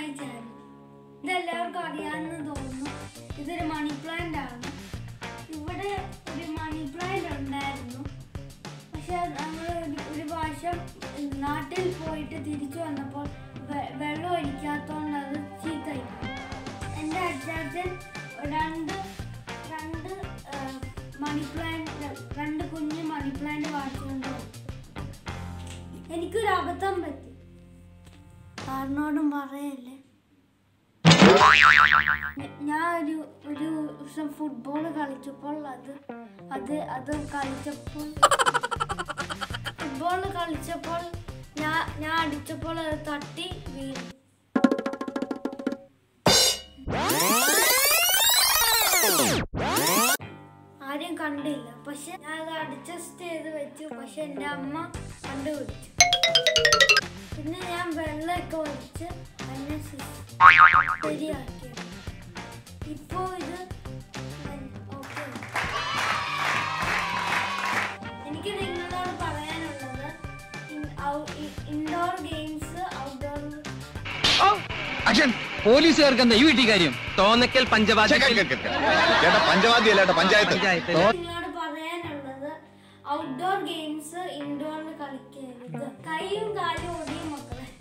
Channel ഇതെല്ലാവർക്കും അറിയാമെന്ന് തോന്നുന്നു ഇതൊരു മണി പ്ലാന്റ് ആണ് ഇവിടെ ഒരു മണി പ്ലാന്റ് ഉണ്ടായിരുന്നു പക്ഷെ നമ്മൾ ഒരു ഒരു പ്രാവശ്യം നാട്ടിൽ പോയിട്ട് തിരിച്ചു വന്നപ്പോൾ വെ- വെള്ളം ഒഴിക്കാത്തതുകൊണ്ട് അത് ചീത്തയായി എൻ്റെ അച്ചാച്ചൻ രണ്ട് രണ്ട് മണി പ്ലാന്റ് രണ്ട് കുഞ്ഞ് മണി പ്ലാന്റ് വാങ്ങിച്ചുകൊണ്ട് വന്നു. എനിക്കൊരു അബദ്ധം പറ്റി സാറിനോടും പറയല്ലേ ഞ- ഞാൻ ഒരു ഒരു ദിവസം ഫുട്ബോൾ കളിച്ചപ്പോൾ അത് അത് അത് കളിച്ചപ്പോൾ ഫുട്ബോൾ കളിച്ചപ്പോൾ ഞാൻ ഞാൻ അടിച്ചപ്പോൾ അത് തട്ടി വീണു ആരും കണ്ടില്ല പക്ഷെ ഞാൻ അത് അഡ്ജസ്റ്റ് ചെയ്ത് വെച്ചു പക്ഷെ എൻ്റെ അമ്മ കണ്ടുപിടിച്ചു പിന്നെ ഞാൻ വെള്ളമൊക്കെ ഒഴിച്ച് അതിനെ ശി- ശരിയാക്കി ഇപ്പോ ഇത് ഓക്കെ എനിക്ക് നിങ്ങളോട് പറയാനുള്ളത് ഇൻഡോർ ഗെയിംസ് ഔട്ട്ഡോർ അക്ഷൻ പോലീസുകാർക്ക് എന്താ ഈ വീട്ടിൽ കാര്യം തോന്നക്കൽ പഞ്ചവാചകത്തിൽ ചേട്ടാ പഞ്ചവാദ്യല്ല ചേട്ടാ പഞ്ചായത്ത് പഞ്ചായത്ത് നിങ്ങളോട് പറയാനുള്ളത് ഔട്ട്ഡോർ ഗെയിംസ് ഇൻഡോറിൽ കളിക്കരുത് കൈയും കാലും ഒടിയും മക്കളെ